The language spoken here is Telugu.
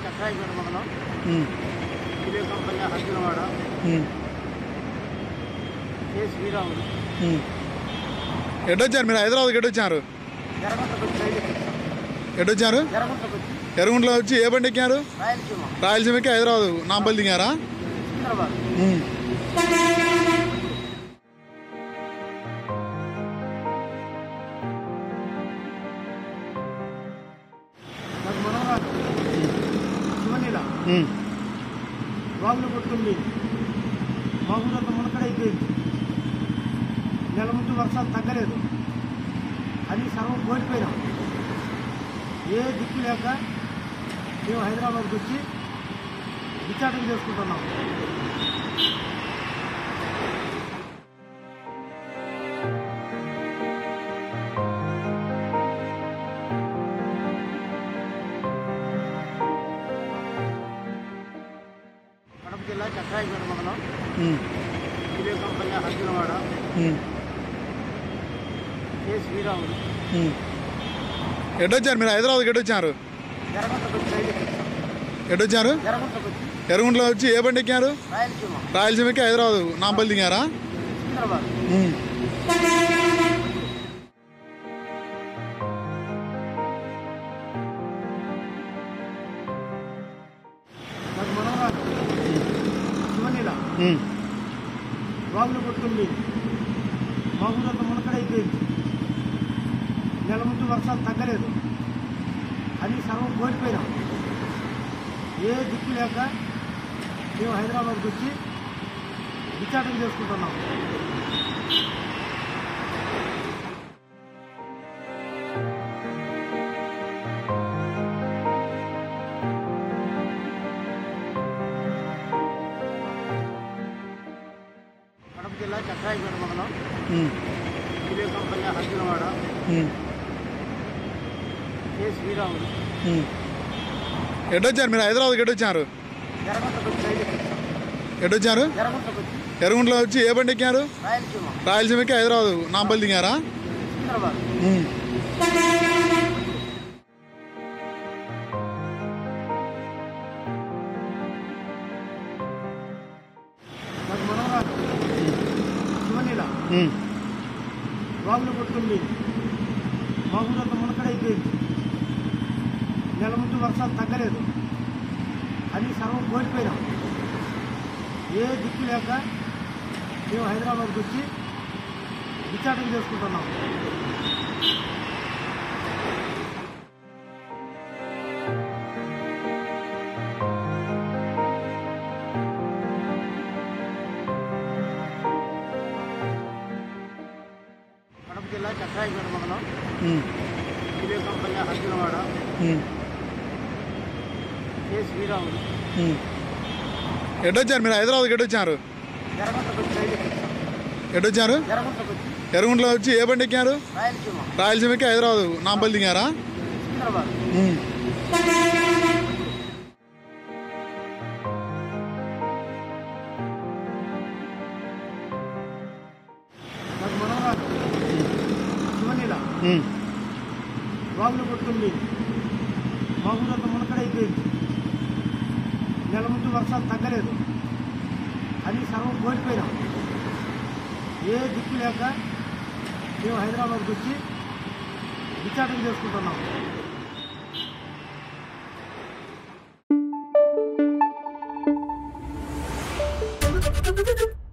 చక్రాయిపేట మండలం ఉమ్, వివేకంపల్లి హర్జునవాడ ఉమ్, కె శ్రీరాములు ఉమ్. ఎటొచ్చారు మీరు హైదరాబాద్కి ఎటొచ్చారు జరగంటకు వచ్చి రైలు ఎక్కాను. ఎటొచ్చారు జరగంటకు వచ్చి ఎరుగుంట్లో వచ్చి ఏ బండి ఎక్కారు రాయలసీమ రాయలసీమకి హైదరాబాద్ నాంపల్లి దిగారా సికింద్రాబాద్ ఉమ్. నాకు మనవరాలు శివలీల ఉమ్, వాగులు కొట్టుకుంది మా ఊరంతా మునకడ అయిపోయింది నెల ముందు వర్షాలు తగ్గలేదు అని సర్వం కోల్పోయినాం ఏ దిక్కు లేక మేము హైదరాబాద్కి వచ్చి విచారణ చేసుకుంటున్నాం కడప జిల్లా చక్రాయిపేట మండలం ఉమ్, వివేకంపల్లి హర్జునవాడ ఉమ్, కె శ్రీరాములు ఉమ్. ఎటొచ్చారు మీరు హైదరాబాద్కి ఎటొచ్చారు జరగంటకు వచ్చి రైలు ఎక్కాను. ఎటొచ్చారు జరగంటకు వచ్చి ఎరుగుంట్లో వచ్చి ఏ బండి ఎక్కారు రాయలసీమ రాయలసీమకి హైదరాబాద్ నాంపల్లి దిగారా సికింద్రాబాద్ ఉమ్. నాకు మనవరాలు శివలీల ఉమ్, వాగులు కొట్టుకుంది మా ఊరంతా మునకడ అయిపోయింది నెల ముందు వర్షాలు తగ్గలేదు అని సర్వం కోల్పోయినాం ఏ దిక్కు లేక మేము హైదరాబాద్కి వచ్చి విచారణ చేసుకుంటున్నాం కడప జిల్లా చక్రాయిపేట మండలం ఉమ్, వివేకంపల్లి హర్జునవాడ ఉమ్, కె శ్రీరాములు ఉమ్. ఎటొచ్చారు మీరు హైదరాబాద్కి ఎటొచ్చారు జరగంటకు వచ్చి రైలు ఎక్కాను. ఎటొచ్చారు జరగంటకు వచ్చి ఎరుగుంట్లో వచ్చి ఏ బండి ఎక్కారు రాయలసీమ రాయలసీమకి హైదరాబాద్ నాంపల్లి దిగారా సికింద్రాబాద్ ఉమ్. నాకు మనవరాలు శివలీల ఉమ్, వాగులు కొట్టుకుంది మా ఊరంతా మునకడ అయిపోయింది నెల ముందు వర్షాలు తగ్గలేదు అని సర్వం కోల్పోయినాం ఏ దిక్కు లేక మేము హైదరాబాద్కి వచ్చి విచారణ చేసుకుంటున్నాం కడప జిల్లా చక్రాయిపేట మండలం ఉమ్, వివేకంపల్లి హర్జునవాడ ఉమ్, కె శ్రీరాములు ఉమ్. ఎటొచ్చారు మీరు హైదరాబాద్కి ఎటొచ్చారు జరగంటకు వచ్చి రైలు ఎక్కాను. ఎటొచ్చారు జరగంటకు వచ్చి ఎరుగుంట్లో వచ్చి ఏ బండి ఎక్కారు రాయలసీమ రాయలసీమకి హైదరాబాద్ నాంపల్లి దిగారా సికింద్రాబాద్ ఉమ్. నాకు మనవరాలు శివలీల ఉమ్, వాగులు కొట్టుకుంది మా ఊరంతా మునకడ అయిపోయింది నెల ముందు వర్షాలు తగ్గలేదు అని సర్వం కోల్పోయినాం ఏ దిక్కు లేక మేము హైదరాబాద్కి వచ్చి విచారణ చేసుకుంటున్నాం Thank you.